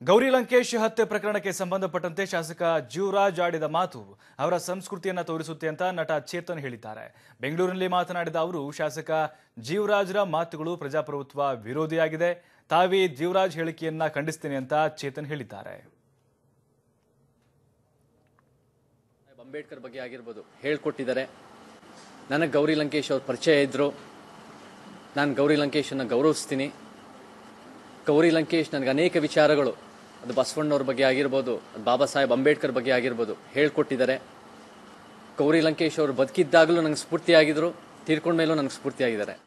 ಗೌರಿ ಲಂಕೇಶ್ ಹತ್ಯೆ ಪ್ರಕರಣಕ್ಕೆ ಸಂಬಂಧಪಟ್ಟಂತೆ ಶಾಸಕ ಜೀವರಾಜ್ ಆಡಿದ ಮಾತು ಅವರ ಸಂಸ್ಕೃತಿಯನ್ನ ತೋರಿಸುತ್ತೆ ಅಂತ ನಟ ಚೇತನ್ ಹೇಳಿದ್ದಾರೆ ಬೆಂಗಳೂರಿನಲ್ಲಿ ಮಾತನಾಡಿದ ಅವರು ಶಾಸಕ ಜೀವರಾಜ್ರ ಮಾತುಗಳು ಪ್ರಜಾಪ್ರಭುತ್ವ ವಿರೋಧಿಯಾಗಿದೆ ತಾವೇ ಜೀವರಾಜ್ ಹೇಳಿಕೆಯನ್ನ ಖಂಡಿಸ್ತೀನಿ ಅಂತ ಚೇತನ್ ಹೇಳಿದ್ದಾರೆ ಸಾಹೇಬ್ ಅಂಬೇಡ್ಕರ್ ಬಗ್ಗೆ ಆಗಿರ್ಬೋದು ಹೇಳ್ಕೊಟ್ಟಿದ್ದಾರೆ ನನಗೆ ಗೌರಿ ಲಂಕೇಶ್ ಅವ್ರ ಪರಿಚಯ ಇದ್ದರು ನಾನು ಗೌರಿ ಲಂಕೇಶನ್ನು ಗೌರವಿಸ್ತೀನಿ ಗೌರಿ ಲಂಕೇಶ್ ನನಗೆ ಅನೇಕ ವಿಚಾರಗಳು ಅದು ಬಸವಣ್ಣವ್ರ ಬಗ್ಗೆ ಆಗಿರ್ಬೋದು ಅದು ಬಾಬಾ ಸಾಹೇಬ್ ಅಂಬೇಡ್ಕರ್ ಬಗ್ಗೆ ಆಗಿರ್ಬೋದು ಹೇಳ್ಕೊಟ್ಟಿದ್ದಾರೆ ಗೌರಿ ಲಂಕೇಶ್ ಅವರು ಬದುಕಿದ್ದಾಗಲೂ ನನಗೆ ಸ್ಫೂರ್ತಿಯಾಗಿದ್ದರು ತೀರ್ಕೊಂಡ ಮೇಲೂ ನನಗೆ ಸ್ಫೂರ್ತಿಯಾಗಿದ್ದಾರೆ